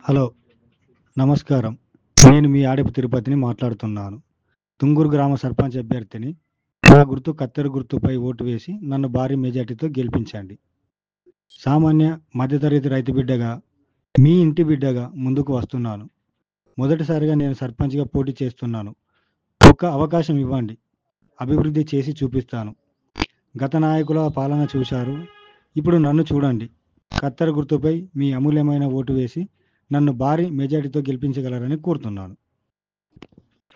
hello నమస్కారం నేను మీ ఆడిపు తిరుపతిని మాట్లాడుతున్నాను తుంగూరు గ్రామ సర్పంచ్ అభ్యర్థిని నా గుర్తు కత్తెర గుర్తుపై ఓటు వేసి నన్ను భారీ మెజార్టీతో గెలిపించండి సామాన్య మధ్యతరగతి రైతు బిడ్డగా మీ ఇంటి బిడ్డగా ముందుకు వస్తున్నాను మొదటిసారిగా నేను సర్పంచ్గా పోటీ చేస్తున్నాను ఒక్క అవకాశం ఇవ్వండి అభివృద్ధి చేసి చూపిస్తాను గత నాయకుల పాలన చూశారు ఇప్పుడు నన్ను చూడండి కత్తెర గుర్తుపై మీ అమూల్యమైన ఓటు వేసి నన్ను భారీ మెజార్టీతో గెలిపించగలరని కోరుతున్నాను